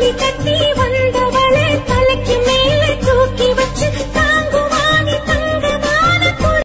தாலி கட்டி வந்தவளை தலைக்கு மேலே தூக்கி வச்சு தாங்குவானி தங்கமான கொடி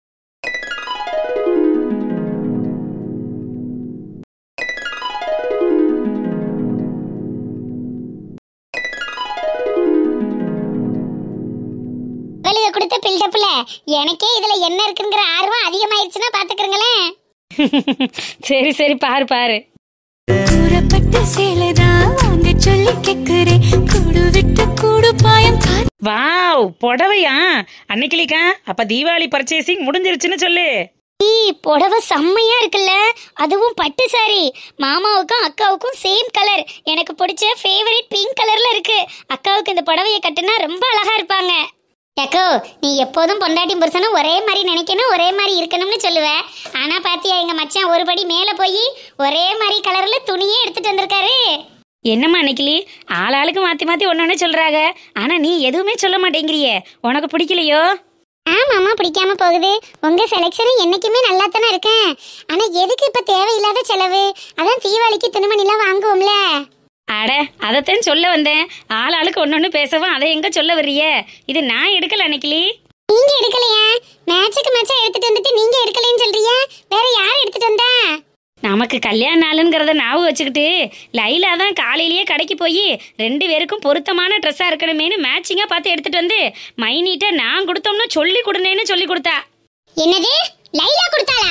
இவளுக கொடுத்த பில்டப்ல எனக்கே இதுல என்ன இருக்குங்கிற ஆர்வம் அதிகமாயிருச்சுன்னா பாத்துக்கிறங்களேன் சரி சரி பாரு பாரு கூறப்பட்ட சேலைதான் வாங்க சொல்லி கேக்குறேன் கூடு விட்டு கூடு பாயம் கா வாவ் புடவையா அன்னைக்கிளிக்கா அப்ப தீபாவளி பர்ச்சேசிங் முடிஞ்சிருச்சுன்னு சொல்லு ஈ புடவை செம்மையா இருக்குல்ல அதுவும் பட்டு சாரி மாமாவுக்கும் அக்காவுக்கும் சேம் கலர் எனக்கு பிடிச்ச ஃபேவரட் பிங்க் கலர்ல இருக்கு அக்காவுக்கு இந்த புடவைய கட்டுனா ரொம்ப அழகா இருப்பாங்க அக்கோ நீ எப்போதும் பொண்டாட்டி புருஷனும் ஒரே மாதிரி நினைக்கணும் ஒரே மாதிரி இருக்கணும்னு சொல்லுவ ஆனா பாத்தியா எங்க மச்சான் ஒரு படி மேல போய் ஒரே மாதிரி கலர்ல துணியே எடுத்துட்டு வந்திருக்காரு என்னம்மா அன்னைக்கிளி ஆளாளுக்கு மாத்தி மாத்தி ஒன்னொன்னு சொல்றாங்க ஆனா நீ எதுவுமே சொல்ல மாட்டேங்கிறியே உனக்கு பிடிக்கலையோ ஆமாமா பிடிக்காம போகுது உங்க செலெக்ஷன் என்னைக்குமே நல்லா தானே இருக்கேன் ஆனா எதுக்கு இப்ப தேவையில்லாத செலவு அதான் தீபாவளிக்கு துணிமணிலாம் வாங்குவோம்ல அட அதைத்தான் சொல்ல வந்தேன் ஆளாளுக்கு ஒன்னொன்னு பேசவும் அதை எங்க சொல்ல வர்றிய இது நான் எடுக்கல அன்னைக்கிளி நீங்க எடுக்கலையா மேட்சுக்கு மேட்சா எடுத்துட்டு வந்துட்டு நீங்க எடுக்கலைன்னு சொல்றீங்க வேற யார் எடுத்துட்டு வந்தா நமக்கு கல்யாண நாளுங்கிறத ஞாபகம் வச்சுக்கிட்டு லைலா தான் காலையிலேயே கடைக்கு போய் ரெண்டு பேருக்கும் பொருத்தமான ட்ரெஸ்ஸாக இருக்கணுமேனு மேட்சிங்காக பார்த்து எடுத்துட்டு வந்து மைனிட்ட நான் கொடுத்தோம்னு சொல்லி கொடுனேன்னு சொல்லி கொடுத்தா என்னது லைலா கொடுத்தாளா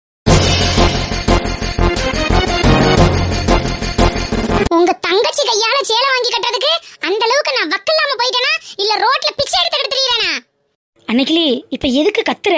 உங்க தங்கச்சி கையால சேலை வாங்கி கட்டுறதுக்கு அந்த அளவுக்கு நான் வக்கில்லாம போயிட்டேனா இல்ல ரோட்ல பிச்சை எடுத்து எடுத்துறீனா அன்னைக்கிளி இப்போ எதுக்கு கத்துற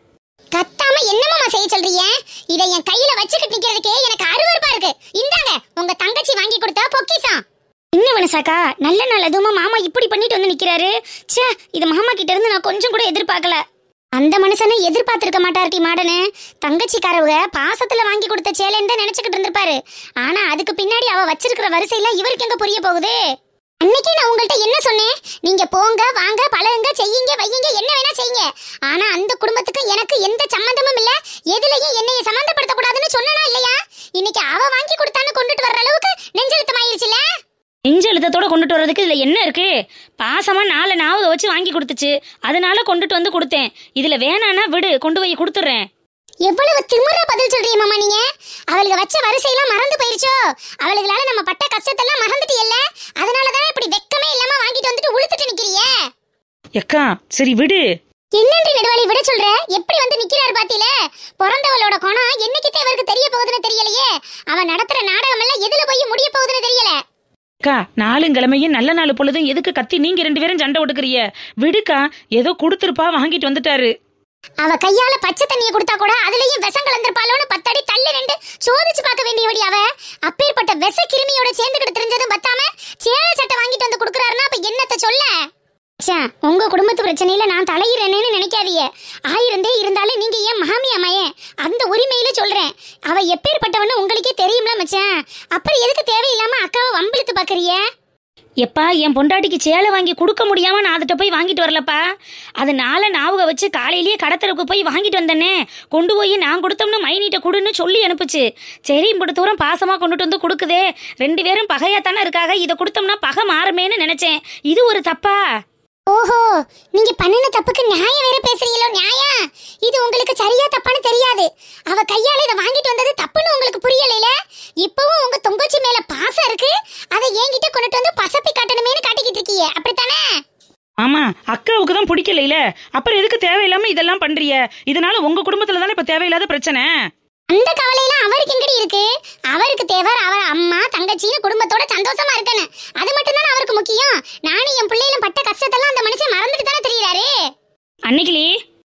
கத்தாம என்னமாமா செய்ய சொல்றீங்க இத என் கையில வச்சுக்கிட்டு நிக்கிறதுக்கே எனக்கு அருவருப்பா இருக்கு இந்தாங்க உங்க தங்கச்சி வாங்கி கொடுத்த பொக்கிசம் என்ன வனசாக்கா நல்ல நாள் அதுவுமா மாமா இப்படி பண்ணிட்டு வந்து நிக்கிறாரு ச்சே இது மாமா கிட்ட இருந்து நான் கொஞ்சம் கூட எதிர்பார்க்கல அந்த மனுஷனை எதிர்பார்த்திருக்க மாட்டார்டி மாடனு தங்கச்சிக்காரவங்க பாசத்துல வாங்கி கொடுத்த சேலைன்னு தான் நினைச்சுக்கிட்டு இருந்திருப்பாரு ஆனா அதுக்கு பின்னாடி அவ வச்சிருக்கிற வரிசையில இவருக்கு எங்க புரிய போகுது அன்னைக்கே நான் உங்கள்ட்ட என்ன சொன்னேன் நீங்க போங்க வாங்க பழகுங்க செய்யுங்க வையுங்க என்ன வேணா செய்யுங்க ஆனா அந்த குடும்பத்துக்கு எனக்கு எந்த சம்பந்தமும் இல்ல எதுலயும் என்னைய சம்பந்தப்படுத்த கூடாதுன்னு சொன்னனா இல்லையா இன்னைக்கு அவ வாங்கி கொடுத்தான்னு கொண்டுட்டு வர்ற அளவுக்கு நெஞ்செழுத்தம் ஆயிருச்சுல நெஞ்சு எழுத்தத்தோட கொண்டுட்டு வர்றதுக்கு இதில் என்ன இருக்கு பாசமா நாலு ஞாபகம் வச்சு வாங்கி கொடுத்துச்சு அதனால கொண்டுட்டு வந்து கொடுத்தேன் இதில் வேணான்னா விடு கொண்டு போய் கொடுத்துட்றேன் எவ்வளவு திமிரா பதில் சொல்றீங்க மாமா நீங்க அவளுக்கு வச்ச வரிசையெல்லாம் மறந்து போயிருச்சோ அவளுகளால நம்ம பட்ட கஷ்டத்தெல்லாம் மறந்துட்டு இல்ல அதனால தான் இப்படி வெக்கமே இல்லாம வாங்கிட்டு வந்துட்டு உளுத்துட்டு நிக்கிறிய எக்கா சரி விடு என்னன்றி நடுவாளி விட சொல்ற எப்படி வந்து நிக்கிறாரு பாத்தீல பிறந்தவளோட குணம் என்னைக்கு இவருக்கு தெரிய போகுதுன்னு தெரியலையே அவன் நடத்துற நாடகம் எல்லாம் எதுல போய் முடிய போகுதுன்னு தெரியல அக்கா நாளுங்கிழமையும் நல்ல நாள் பொழுதும் எதுக்கு கத்தி நீங்க ரெண்டு பேரும் சண்டை விட்டுக்கிறிய விடுக்கா ஏதோ கொடுத்துருப்பா வாங்கிட்டு வந்துட்டாரு அவ கையால பச்சை தண்ணிய கொடுத்தா கூட அதுலயும் விஷம் கலந்திருப்பாளோன்னு பத்தடி தள்ளி நின்று சோதிச்சு பார்க்க வேண்டியவடி அவ அப்பேற்பட்ட விஷ கிருமியோட சேர்ந்துகிட்டு தெரிஞ்சதும் பத்தாம சேலை சட்டை வாங்கிட்டு வந்து கொடுக்குறாருன்னா அப்ப என்னத்த சொல்ல ச்சே, உங்க குடும்பத்து பிரச்சனையில நான் தலையிறேன்னு நினைக்காதீங்க ஆயிருந்தே இருந்தாலும் நீங்க ஏன் மாமி அம்மையே அந்த உரிமையில சொல்றேன் அவ எப்பேற்பட்டவன்னு உங்களுக்கே தெரியும்ல மச்சான் அப்புறம் எதுக்கு தேவையில்லாம அக்காவை வம்பிழுத்து பாக்குறிய எப்பா என் பொண்டாட்டிக்கு சேலை வாங்கி கொடுக்க முடியாம நான் அதுட்ட போய் வாங்கிட்டு வரலப்பா அதனால ஞாபகம் வச்சு காலையிலேயே கடத்தருக்கு போய் வாங்கிட்டு வந்தேனே கொண்டு போய் நான் கொடுத்தோம்னு மைனிட்ட கொடுன்னு சொல்லி அனுப்புச்சு சரி இப்படி தூரம் பாசமா கொண்டுட்டு வந்து கொடுக்குதே ரெண்டு பேரும் பகையா தானே இருக்காக இதை கொடுத்தோம்னா பகை மாறுமேன்னு நினைச்சேன் இது ஒரு தப்பா ஓஹோ நீங்க பண்ணின தப்புக்கு நியாயம் வேற பேசுறீங்களோ நியாயம் இது உங்களுக்கு சரியா தப்பான்னு தெரியாது அவ கையால இதை வாங்கிட்டு வந்தது தப்புன்னு உங்களுக்கு புரியலைல இப்பவும் உங்க தொங்கச்சி மேல பாசம் இருக்கு அதை என்கிட்ட கொண்டுட்டு வந்து பசப்பி காட்டணுமேனு காட்டிக்கிட்டு இருக்கீங்க அப்படித்தானே ஆமா அக்காவுக்கு தான் பிடிக்கல அப்புறம் எதுக்கு தேவையில்லாம இதெல்லாம் பண்றிய இதனால உங்க குடும்பத்துல தானே இப்ப தேவையில்லாத பிரச்சனை அந்த கவலையெல்லாம் அவருக்கு எங்கடி இருக்கு அவருக்கு தேவை அவர் அம்மா தங்கச்சியும் குடும்பத்தோட சந்தோஷமா இருக்கணும் அது மட்டும் தானே அவருக்கு முக்கியம் நானும் என் பிள்ளைகளும் பட்ட கஷ்டத்தெல்லாம் அந்த மனுஷன் மறந்துட்டு தானே தெரியுறாரு அன்னைக்கிளி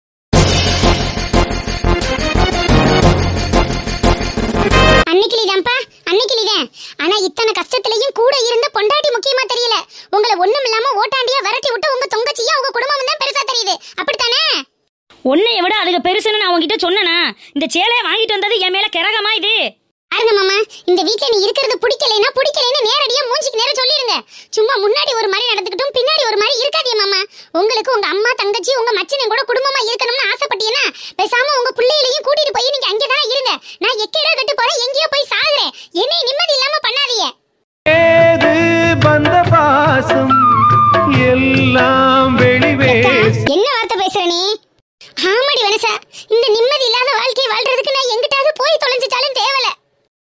அன்னைக்கிளிதான்ப்பா அன்னைக்கிளிதான் ஆனா இத்தனை கஷ்டத்திலையும் கூட இருந்த பொண்டாட்டி முக்கியமா தெரியல உங்களை ஒண்ணும் இல்லாம ஓட்டாண்டியா விரட்டி விட்டு உங்க தொங்கச்சியா உங்க குடும்பம் தான் பெருசா தெரியுது அப்படித்தானே உன்னைய விட அதுக்கு பெருசுன்னு நான் உன்கிட்ட சொன்னனா இந்த சேலையை வாங்கிட்டு வந்தது என் மேல கிரகமா இது பாருங்க மாமா இந்த வீட்ல நீ இருக்கிறது பிடிக்கலைன்னா பிடிக்கலைன்னு நேரடியா மூஞ்சிக்கு நேரம் சொல்லிருங்க சும்மா முன்னாடி ஒரு மாதிரி நடந்துக்கிட்டும் பின்னாடி ஒரு மாதிரி இருக்காதே மாமா உங்களுக்கு உங்க அம்மா தங்கச்சி உங்க மச்சினன் கூட குடும்பமா இருக்கணும்னு ஆசைப்பட்டீங்கன்னா பேசாம உங்க பிள்ளைகளையும் கூட்டிட்டு போய் நீங்க அங்கதான் இருங்க நான் எக்கேடோ கட்டு போறேன் எங்கேயோ போய் சாகுறேன் என்னை நிம்மதி இல்லாம பண்ணாதீங்க ஏது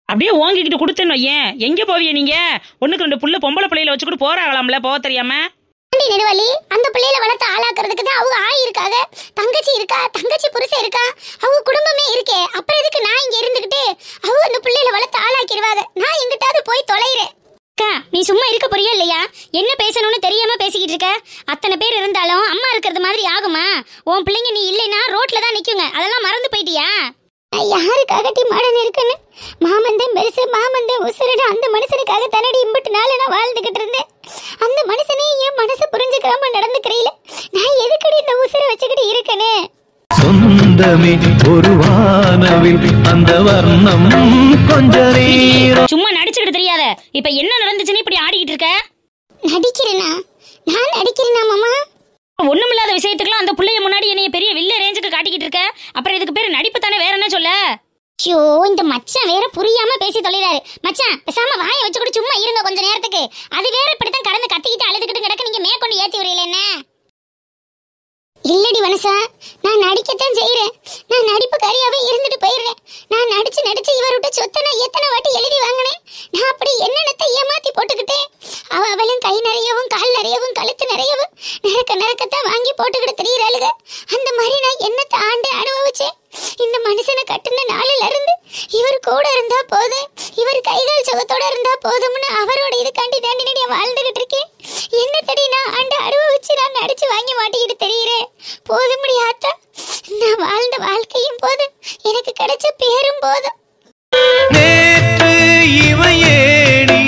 அப்படியே ஓங்கிக்கிட்டு கொடுத்தேன்னு ஏன் எங்க போவிய நீங்க ஒண்ணுக்கு ரெண்டு புள்ள பொம்பளை பிள்ளையில வச்சுக்கிட்டு போறாங்களாம்ல போக தெரியாம ஆண்டி நெடுவலி அந்த பிள்ளையில வளர்த்து ஆளாக்குறதுக்கு தான் அவங்க ஆய் இருக்காங்க தங்கச்சி இருக்கா தங்கச்சி புருஷன் இருக்கா அவங்க குடும்பமே இருக்கே அப்புறம் எதுக்கு நான் இங்க இருந்துகிட்டு அவங்க அந்த பிள்ளையில வளர்த்து ஆளாக்கிடுவாங்க நான் எங்கிட்டாவது போய் தொலைறேன் அக்கா நீ சும்மா இருக்க போறியா இல்லையா என்ன பேசணும்னு தெரியாம பேசிக்கிட்டு இருக்க அத்தனை பேர் இருந்தாலும் அம்மா இருக்கிறது மாதிரி ஆகுமா உன் பிள்ளைங்க நீ இல்லைன்னா ரோட்ல தான் நிக்குங்க அதெல்லாம் மறந்து போயிட்டியா யாருக்காகட்டி மாடன் இருக்குன்னு மாமந்தன் பெருசு மாமந்தன் உசுரடு அந்த மனுஷனுக்காக தன்னடி இம்பிட்டு நாள் நான் வாழ்ந்துகிட்டு இருந்தேன் அந்த மனுஷனே என் மனசு புரிஞ்சுக்காம நடந்துக்கிறீல நான் எதுக்கடி இந்த உசுரை வச்சுக்கிட்டு இருக்கேன்னு சொந்தமே ஒரு வானவில் அந்த வர்ணம் கொஞ்ச நேரம் சும்மா நடிச்சுக்கிட்டு தெரியாத இப்ப என்ன நடந்துச்சுன்னு இப்படி ஆடிக்கிட்டு இருக்க நடிக்கிறேனா நான் நடிக்கிறேனா மாமா ஒண்ணுமில்லாத விஷயத்துக்குலாம் அந்த பிள்ளைய முன்னாடி என்னைய பெரிய வில்ல ரேஞ்சுக்கு காட்டிக்கிட்டு இருக்க அப்புறம் இதுக்கு பேரு நடிப்பு தானே வேற என்ன சொல்ல ஐயோ இந்த மச்சான் வேற புரியாம பேசி தொலைறாரு மச்சான் பேசாம வாயை வச்சுக்கிட்டு சும்மா இருங்க கொஞ்ச நேரத்துக்கு அது வேற இப்படித்தான் கடந்து கத்திக்கிட்டு அழுதுகிட்டு கிடக்கு நீங்க மேற்கொண்டு ஏத்தி விடுறீல என்ன இல்லடி வனசா நான் நடிக்கத்தான் செய்யறேன் நான் நடிப்புக்காரியாவே இருந்துட்டு போயிடுறேன் நான் நடிச்சு நடிச்சு இவர்கிட்ட சொத்தை நான் எத்தனை வாட்டி எழுதி வாங்கினேன் நான் அப்படி என்னென்னத்தை ஏமாத்தி போட்டுக்கிட்டேன் அவ அவளும் கை நிறையவும் கால் நிறையவும் கழுத்து நிறையவும் நிறக்க நிறக்கத்தான் வாங்கி போட்டுக்கிட்டு தெரியறாளுக அந்த மாதிரி நான் என்னத்தை ஆண்டு அனுபவிச்சேன் இந்த மனுஷனை கட்டுன நாளில இருந்து இவர் கூட இருந்தா போதும் இவர் கைகால் சுகத்தோட இருந்தா போதும்னு அவரோட இதுக்காண்டி தாண்டி நான் வாழ்ந்துகிட்டு இருக்கேன் என்ன தடி நான் ஆண்டு அனுபவிச்சு நான் நடிச்சு வாங்கி மாட்டிக்கிட்டு தெரியுறேன் போதும் முடியாத்தா நான் வாழ்ந்த வாழ்க்கையும் போதும் எனக்கு கிடைச்ச பேரும் போதும் நேற்று இவன் ஏடி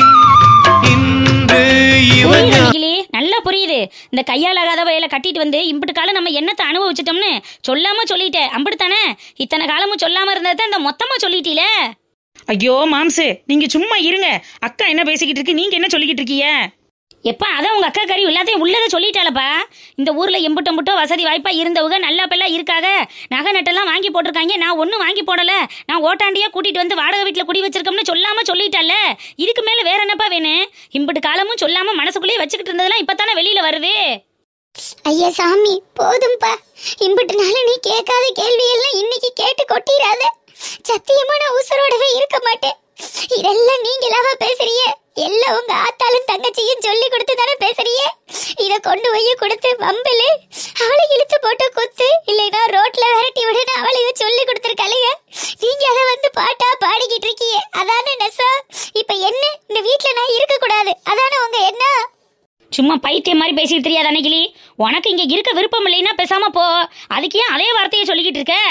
இன்று இவன் புரியுது நிகிலி நல்லா புரியுது இந்த கையாலாகாத வயல கட்டிட்டு வந்து இம்பிட்டு காலம் நம்ம என்னத்தை அனுபவிச்சிட்டோம்னு சொல்லாம சொல்லிட்டேன் அம்பிடுத்தானே இத்தனை காலமும் சொல்லாம இருந்ததை இந்த மொத்தமா சொல்லிட்டீல ஐயோ மாம்சு நீங்க சும்மா இருங்க அக்கா என்ன பேசிக்கிட்டு இருக்கு நீங்க என்ன சொல்லிக்கிட்டு இருக்கீங்க எப்பா அதான் உங்க அக்கா கறி எல்லாத்தையும் உள்ளதை சொல்லிட்டாளப்பா இந்த ஊர்ல எம்புட்டம் முட்டம் வசதி வாய்ப்பா இருந்தவங்க நல்லா பெல்லாம் இருக்காக நகை நட்டெல்லாம் வாங்கி போட்டிருக்காங்க நான் ஒன்றும் வாங்கி போடல நான் ஓட்டாண்டியா கூட்டிட்டு வந்து வாடகை வீட்டில் குடி வச்சிருக்கோம்னு சொல்லாம சொல்லிட்டால இதுக்கு மேல வேற என்னப்பா வேணும் இம்புட்டு காலமும் சொல்லாம மனசுக்குள்ளேயே வச்சுக்கிட்டு இருந்ததெல்லாம் இப்பதானே வெளியில வருது ஐயா சாமி போதும்பா இம்பிட்டு நாள் நீ கேட்காத கேள்வி எல்லாம் இன்னைக்கு கேட்டு கொட்டிராத சத்தியமா நான் உசுரோடவே இருக்க மாட்டேன் இதெல்லாம் நீங்களாவா பேசுறீங்க எல்லாம் உங்க ஆத்தாலும் தங்கச்சியும் சொல்லி கொடுத்து தானே பேசுறீங்க இத கொண்டு போய் கொடுத்து வம்பிலு அவளை இழுத்து போட்டு குத்து இல்லைன்னா ரோட்ல விரட்டி விடுன்னு அவளையும் சொல்லி கொடுத்துருக்காளுங்க நீங்க அதை வந்து பாட்டா பாடிக்கிட்டு இருக்கீங்க அதானே நெசா இப்ப என்ன இந்த வீட்ல நான் இருக்க கூடாது அதானே உங்க என்ன சும்மா பைத்தியம் மாதிரி பேசிட்டு தெரியாத அன்னைக்கிளி உனக்கு இங்க இருக்க விருப்பம் இல்லைன்னா பேசாம போ அதுக்கு ஏன் அதே வார்த்தையை சொல்லிக்கிட்டு இருக்க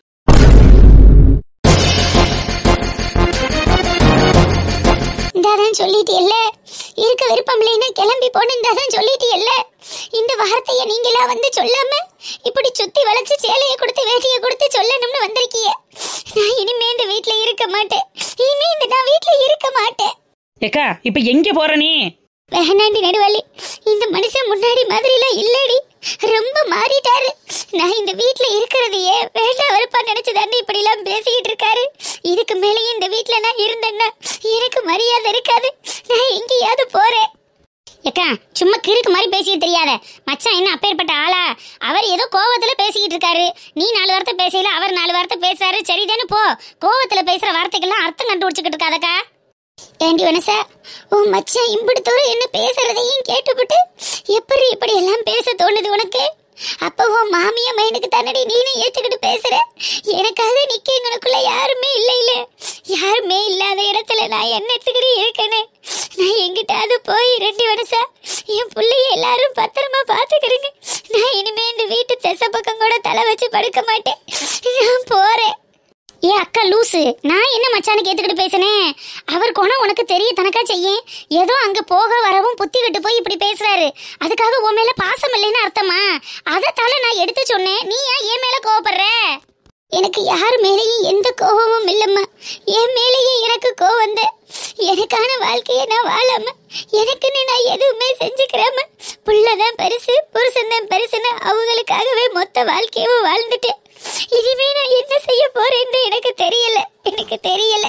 இந்தாதான் சொல்லிட்டியல்ல இருக்க விருப்பம் இல்லைன்னா கிளம்பி போன இந்தாதான் சொல்லிட்டியல்ல இந்த வார்த்தையை நீங்களா வந்து சொல்லாம இப்படி சுத்தி வளைச்சு சேலையை கொடுத்து வேட்டியை கொடுத்து சொல்லணும்னு வந்திருக்கீங்க நான் இனிமே இந்த வீட்ல இருக்க மாட்டேன் இனிமே இந்த நான் வீட்ல இருக்க மாட்டேன் ஏக்கா இப்ப எங்க போற நீ வேணாண்டி நடுவாளி இந்த மனுஷன் முன்னாடி மாதிரிலாம் இல்லடி ரொம்ப மாறிட்டாரு நான் இந்த வீட்ல இருக்கிறதையே வேண்டாம் வெறுப்பா நினைச்சு தாண்டி இப்படி எல்லாம் பேசிக்கிட்டு இருக்காரு இதுக்கு மேலேயும் இந்த வீட்ல நான் இருந்தேன்னா எனக்கு மரியாதை இருக்காது நான் எங்கேயாவது போறேன் ஏக்கா சும்மா கிறுக்கு மாதிரி பேசிட்டு தெரியாத மச்சான் என்ன அப்பேற்பட்ட ஆளா அவர் ஏதோ கோவத்துல பேசிக்கிட்டு இருக்காரு நீ நாலு வார்த்தை பேசல அவர் நாலு வார்த்தை பேசுறாரு சரிதானே போ கோவத்துல பேசுற வார்த்தைக்கெல்லாம் அர்த்தம் கண்டுபிடிச்சுக்கிட்டு இருக்காதக்கா ஏண்டி வனசா உன் மச்சான் இம்புட்டு தூரம் என்ன பேசுறதையும் கேட்டுவிட்டு எப்படி இப்படி எல்லாம் பேச தோணுது உனக்கு அப்ப உன் மாமியா மைனுக்கு தன்னடி நீனும் ஏத்துக்கிட்டு பேசுற எனக்காக நிக்க எங்களுக்குள்ள யாருமே இல்ல இல்ல யாருமே இல்லாத இடத்துல நான் என்னத்துக்கிட்டு இருக்கேன்னு நான் எங்கிட்டாவது போய் ரெண்டு வனசா என் பிள்ளைய எல்லாரும் பத்திரமா பாத்துக்கிறேங்க நான் இனிமே இந்த வீட்டு திசை பக்கம் கூட தலை வச்சு படுக்க மாட்டேன் நான் போறேன் ஏ அக்கா லூசு நான் என்ன மச்சானுக்கு ஏத்துக்கிட்டு பேசினேன் அவர் குணம் உனக்கு தெரிய தனக்கா செய்யும் ஏதோ அங்க போக வரவும் புத்தி விட்டு போய் இப்படி பேசுறாரு அதுக்காக உன் மேல பாசம் இல்லைன்னு அர்த்தமா அதத்தால நான் எடுத்து சொன்னேன் நீ ஏன் என் மேல கோவப்படுற எனக்கு யார் மேலேயும் எந்த கோபமும் இல்லம்மா என் மேலேயே எனக்கு கோவம் தான் எனக்கான வாழ்க்கையை நான் வாழாம எனக்குன்னு நான் எதுவுமே செஞ்சுக்கிறேம புள்ளதான் பெருசு புருஷன் தான் பெருசுன்னு அவங்களுக்காகவே மொத்த வாழ்க்கையவும் வாழ்ந்துட்டேன் இனிமே நான் என்ன செய்ய போறேன்னு எனக்கு தெரியல எனக்கு தெரியல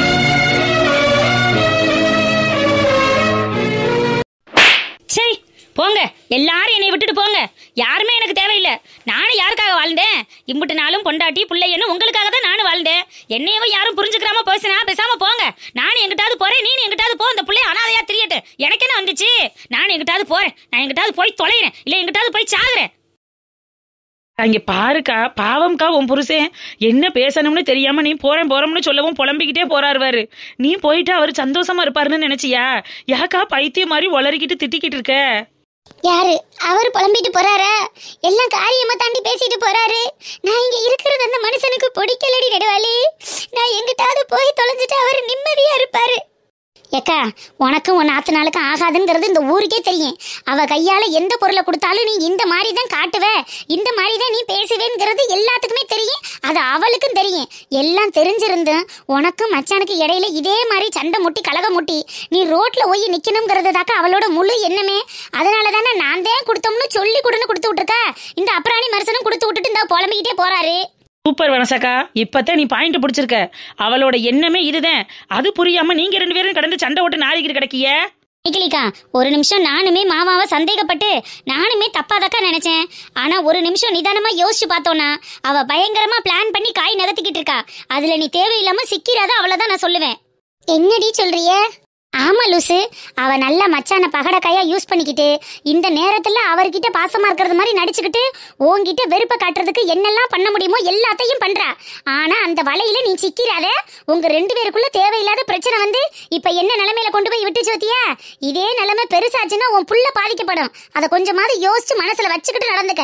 சரி போங்க எல்லாரும் என்னை விட்டுட்டு போங்க யாருமே எனக்கு தேவையில்லை நானும் யாருக்காக வாழ்ந்தேன் இம்புட்டு நாளும் பொண்டாட்டி பிள்ளைன்னு உங்களுக்காக தான் நானும் வாழ்ந்தேன் என்னையவும் யாரும் புரிஞ்சுக்கிறாம பேசினா பேசாம போங்க நானும் எங்கிட்டாவது போறேன் நீனும் எங்கிட்டாவது போ இந்த பிள்ளை அனாதையா தெரியட்டு எனக்கு என்ன வந்துச்சு நானும் எங்கிட்டாவது போறேன் நான் எங்கிட்டாவது போய் தொலைகிறேன் இல்ல எங்கிட்டாவது போய் சாகுறேன் அங்க பாருக்கா பாவம்க்கா உன் புருஷன் என்ன பேசணும்னு தெரியாம நீ போறேன் போறோம்னு சொல்லவும் புலம்பிக்கிட்டே போறாருவாரு நீ போயிட்டு அவர் சந்தோஷமா இருப்பாருன்னு நினைச்சியா யாக்கா பைத்தியம் மாதிரி உளறிக்கிட்டு திட்டிக்கிட்டு இருக்க யாரு அவர் புலம்பிட்டு போறாரா எல்லாம் காரியமா தாண்டி பேசிட்டு போறாரு நான் இங்க இருக்கிறது அந்த மனுஷனுக்கு பிடிக்கலடி நடுவாளி நான் எங்கிட்டாவது போய் தொலைஞ்சிட்டு அவர் நிம்மதியா இருப்பாரு ஏக்கா உனக்கும் உன் நாத்து நாளுக்கும் ஆகாதுங்கிறது இந்த ஊருக்கே தெரியும் அவ கையால எந்த பொருளை கொடுத்தாலும் நீ இந்த மாதிரி தான் காட்டுவ இந்த மாதிரி தான் நீ பேசுவேங்கிறது எல்லாத்துக்குமே தெரியும் அது அவளுக்கும் தெரியும் எல்லாம் தெரிஞ்சிருந்தும் உனக்கும் மச்சானுக்கு இடையில இதே மாதிரி சண்டை முட்டி கலக முட்டி நீ ரோட்ல போய் நிக்கணுங்கிறது தாக்கா அவளோட முழு எண்ணமே அதனால தானே நான் தான் கொடுத்தோம்னு சொல்லி கொடுன்னு கொடுத்து விட்டுருக்கா இந்த அப்புறாணி மனுஷனும் கொடுத்து விட்டுட்டு இந்த புலம்பிக்கிட்டே போறாரு சூப்பர் வனசக்கா இப்பதான் நீ பாயிண்ட் பிடிச்சிருக்க அவளோட எண்ணமே இதுதான் அது புரியாம நீங்க ரெண்டு பேரும் கடந்து சண்டை ஓட்டு நாரிக்கிட்டு கிடக்கிய நிக்கிலிக்கா ஒரு நிமிஷம் நானுமே மாமாவை சந்தேகப்பட்டு நானுமே தப்பாதக்கா நினைச்சேன் ஆனா ஒரு நிமிஷம் நிதானமா யோசிச்சு பார்த்தோன்னா அவ பயங்கரமா பிளான் பண்ணி காய் நகர்த்திக்கிட்டு இருக்கா அதுல நீ தேவையில்லாம சிக்கிறாத அவ்வளவுதான் நான் சொல்லுவேன் என்னடி சொல்றிய ஆமா லூசு அவ நல்ல மச்சான பகடக்காயா யூஸ் பண்ணிக்கிட்டு இந்த நேரத்துல அவர்கிட்ட பாசமா இருக்கிறது மாதிரி நடிச்சுக்கிட்டு உன்கிட்ட வெறுப்ப காட்டுறதுக்கு என்னெல்லாம் பண்ண முடியுமோ எல்லாத்தையும் பண்றா ஆனா அந்த வலையில நீ சிக்கிறாத உங்க ரெண்டு பேருக்குள்ள தேவையில்லாத பிரச்சனை வந்து இப்ப என்ன நிலைமையில கொண்டு போய் விட்டு சோத்தியா இதே நிலைமை பெருசாச்சுன்னா உன் புள்ள பாதிக்கப்படும் அதை கொஞ்சமாவது யோசிச்சு மனசுல வச்சுக்கிட்டு நடந்துக்க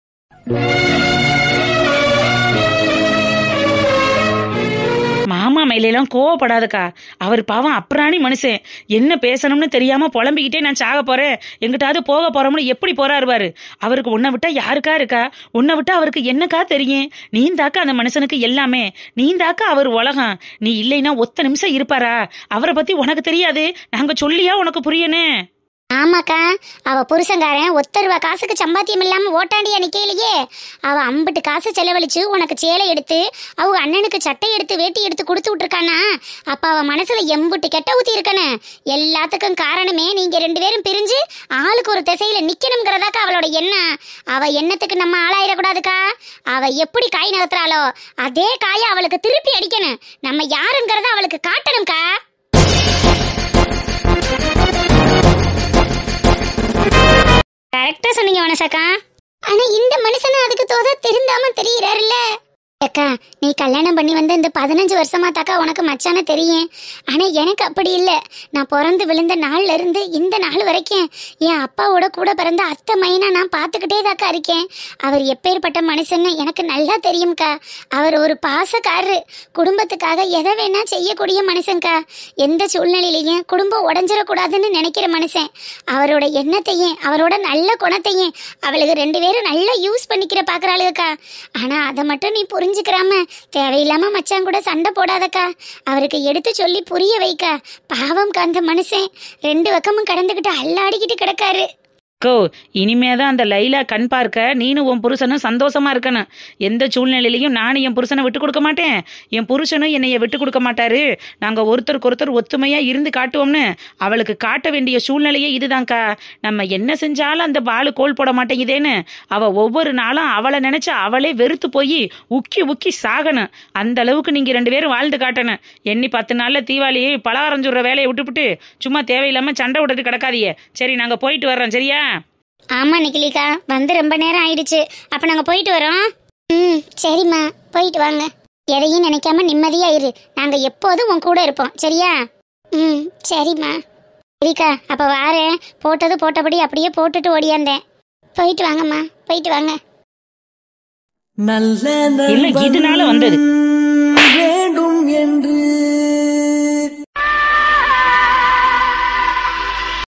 மாமா மேலாம் கோவப்படாதக்கா அவர் பாவம் அப்புறாணி மனுஷன் என்ன பேசணும்னு தெரியாம புலம்பிக்கிட்டே நான் சாக போறேன் எங்கிட்டாவது போக போறோம்னு எப்படி போறாரு பாரு அவருக்கு உன்னை விட்டா யாருக்கா இருக்கா உன்னை விட்டா அவருக்கு என்னக்கா தெரியும் நீந்தாக்கா அந்த மனுஷனுக்கு எல்லாமே நீந்தாக்கா அவர் உலகம் நீ இல்லைன்னா ஒத்த நிமிஷம் இருப்பாரா அவரை பத்தி உனக்கு தெரியாது நாங்க சொல்லியா உனக்கு புரியணும் ஆமாக்கா அவ புருஷங்காரன் ஒத்த ரூபா காசுக்கு சம்பாத்தியம் இல்லாம ஓட்டாண்டியா நிக்கையிலேயே அவ அம்பிட்டு காசு செலவழிச்சு உனக்கு சேலை எடுத்து அவங்க அண்ணனுக்கு சட்டை எடுத்து வேட்டி எடுத்து கொடுத்து விட்டுருக்கானா அப்ப அவ மனசுல எம்புட்டு கெட்ட ஊத்தி இருக்கனே எல்லாத்துக்கும் காரணமே நீங்க ரெண்டு பேரும் பிரிஞ்சு ஆளுக்கு ஒரு திசையில நிக்கணுங்கிறதாக்கா அவளோட எண்ணம் அவ எண்ணத்துக்கு நம்ம ஆளாயிடக்கூடாதுக்கா அவ எப்படி காய் நகர்த்துறாளோ அதே காயை அவளுக்கு திருப்பி அடிக்கணும் நம்ம யாருங்கிறத அவளுக்கு காட்டணும்க்கா கரெக்டா சொன்னீங்க வனசாக்கா ஆனா இந்த மனுஷனை அதுக்கு தோத திருந்தாம தெரியறாருல்ல அக்கா நீ கல்யாணம் பண்ணி வந்த இந்த பதினஞ்சு வருஷமா தாக்கா உனக்கு மச்சான தெரியும் ஆனா எனக்கு அப்படி இல்ல நான் பிறந்து விழுந்த நாள்ல இருந்து இந்த நாள் வரைக்கும் என் அப்பாவோட கூட பிறந்த அத்தை மைனா நான் பார்த்துக்கிட்டே தாக்கா இருக்கேன் அவர் எப்பேற்பட்ட மனுஷன்னு எனக்கு நல்லா தெரியும்க்கா அவர் ஒரு பாசக்காரரு குடும்பத்துக்காக எதை வேணா செய்யக்கூடிய மனுஷன்க்கா எந்த சூழ்நிலையிலையும் குடும்பம் உடஞ்சிடக்கூடாதுன்னு நினைக்கிற மனுஷன் அவரோட எண்ணத்தையும் அவரோட நல்ல குணத்தையும் அவளுக்கு ரெண்டு பேரும் நல்லா யூஸ் பண்ணிக்கிற பாக்குறாளுக்கா ஆனா அதை மட்டும் நீ புரிஞ்சுக்கிறாம தேவையில்லாம மச்சான் கூட சண்டை போடாதக்கா அவருக்கு எடுத்து சொல்லி புரிய வைக்கா பாவம்க்கா அந்த மனுஷன் ரெண்டு பக்கமும் கடந்துக்கிட்டு அல்லாடிக்கிட்டு கிடக்காரு கோ இனிமேதான் அந்த லைலா கண் பார்க்க நீனும் உன் புருஷனும் சந்தோஷமா இருக்கணும் எந்த சூழ்நிலையிலையும் நானும் என் புருஷனை விட்டு கொடுக்க மாட்டேன் என் புருஷனும் என்னைய விட்டு கொடுக்க மாட்டாரு நாங்க ஒருத்தருக்கு ஒருத்தர் ஒத்துமையா இருந்து காட்டுவோம்னு அவளுக்கு காட்ட வேண்டிய சூழ்நிலையே இதுதான்க்கா நம்ம என்ன செஞ்சாலும் அந்த பாலு கோல் போட மாட்டேங்குதேன்னு அவ ஒவ்வொரு நாளும் அவளை நினைச்சு அவளே வெறுத்து போய் உக்கி உக்கி சாகணும் அந்த அளவுக்கு நீங்க ரெண்டு பேரும் வாழ்ந்து காட்டணும் எண்ணி பத்து நாள்ல தீபாவளி பலகாரம் சுடுற வேலையை விட்டுப்புட்டு சும்மா தேவையில்லாம சண்டை விட்டுட்டு கிடக்காதீங்க சரி நாங்க போயிட்டு வர்றோம் சரியா ஆமா நிக்கிலிக்கா வந்து ரொம்ப நேரம் ஆயிடுச்சு அப்ப நாங்க போயிட்டு வரோம் ம் சரிம்மா போயிட்டு வாங்க எதையும் நினைக்காம நிம்மதியா இரு நாங்க எப்போதும் உன் கூட இருப்போம் சரியா ம் சரிம்மா சரிக்கா அப்ப வாரேன் போட்டது போட்டபடி அப்படியே போட்டுட்டு ஓடியாந்தேன் போயிட்டு வாங்கம்மா போயிட்டு வாங்க இல்ல இதனால வந்தது